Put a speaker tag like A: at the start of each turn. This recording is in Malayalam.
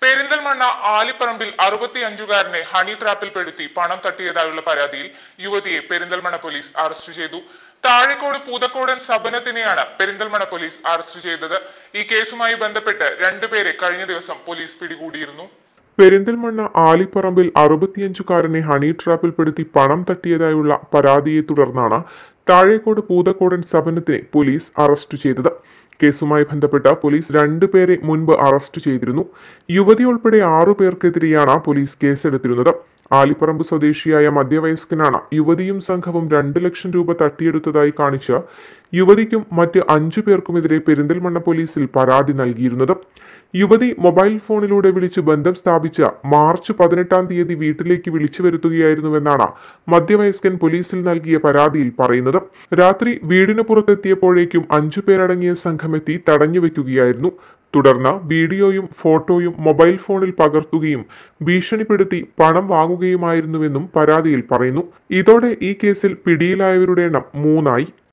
A: പെരിന്തൽമണ്ണ ആലിപ്പറമ്പിൽ അറുപത്തിയഞ്ചുകാരനെ ഹണി ട്രാപ്പിൽപ്പെടുത്തി പണം തട്ടിയതായുള്ള പരാതിയിൽ യുവതിയെ പെരിന്തൽമണ്ണ പോലീസ് അറസ്റ്റ് ചെയ്തു താഴെക്കോട് പൂതക്കോടൻ സബനത്തിനെയാണ് പെരിന്തൽമണ്ണ പോലീസ് അറസ്റ്റ് ചെയ്തത് ഈ കേസുമായി ബന്ധപ്പെട്ട് രണ്ടുപേരെ കഴിഞ്ഞ ദിവസം പോലീസ് പിടികൂടിയിരുന്നു
B: പെരിന്തൽമണ്ണ ആലിപ്പറമ്പിൽ അറുപത്തിയഞ്ചുകാരനെ ഹണി ട്രാപ്പിൽപ്പെടുത്തി പണം തട്ടിയതായുള്ള പരാതിയെ തുടർന്നാണ് താഴേക്കോട് പൂതക്കോടൻ സബനത്തിനെ പോലീസ് അറസ്റ്റ് ചെയ്തത് കേസുമായി ബന്ധപ്പെട്ട് പോലീസ് രണ്ടുപേരെ മുൻപ് അറസ്റ്റ് ചെയ്തിരുന്നു യുവതി ഉൾപ്പെടെ ആറു പേർക്കെതിരെയാണ് പോലീസ് കേസെടുത്തിരുന്നത് ആലിപ്പറമ്പ് സ്വദേശിയായ മധ്യവയസ്കനാണ് യുവതിയും സംഘവും രണ്ട് ലക്ഷം രൂപ തട്ടിയെടുത്തതായി കാണിച്ച് യുവതിക്കും മറ്റ് അഞ്ചു പേർക്കുമെതിരെ പെരിന്തൽമണ്ണ പോലീസിൽ പരാതി നൽകിയിരുന്നത് യുവതി മൊബൈൽ ഫോണിലൂടെ വിളിച്ച് ബന്ധം സ്ഥാപിച്ച മാർച്ച് പതിനെട്ടാം തീയതി വീട്ടിലേക്ക് വിളിച്ചു വരുത്തുകയായിരുന്നുവെന്നാണ് മധ്യവയസ്കൻ പോലീസിൽ നൽകിയ പരാതിയിൽ പറയുന്നത് രാത്രി വീടിന് പുറത്തെത്തിയപ്പോഴേക്കും അഞ്ചു പേരടങ്ങിയ സംഘമെത്തി തടഞ്ഞുവെക്കുകയായിരുന്നു തുടർന്ന് വീഡിയോയും ഫോട്ടോയും മൊബൈൽ ഫോണിൽ പകർത്തുകയും ഭീഷണിപ്പെടുത്തി പണം വാങ്ങുകയുമായിരുന്നുവെന്നും പരാതിയിൽ പറയുന്നു ഇതോടെ ഈ കേസിൽ പിടിയിലായവരുടെ എണ്ണം മൂന്നായി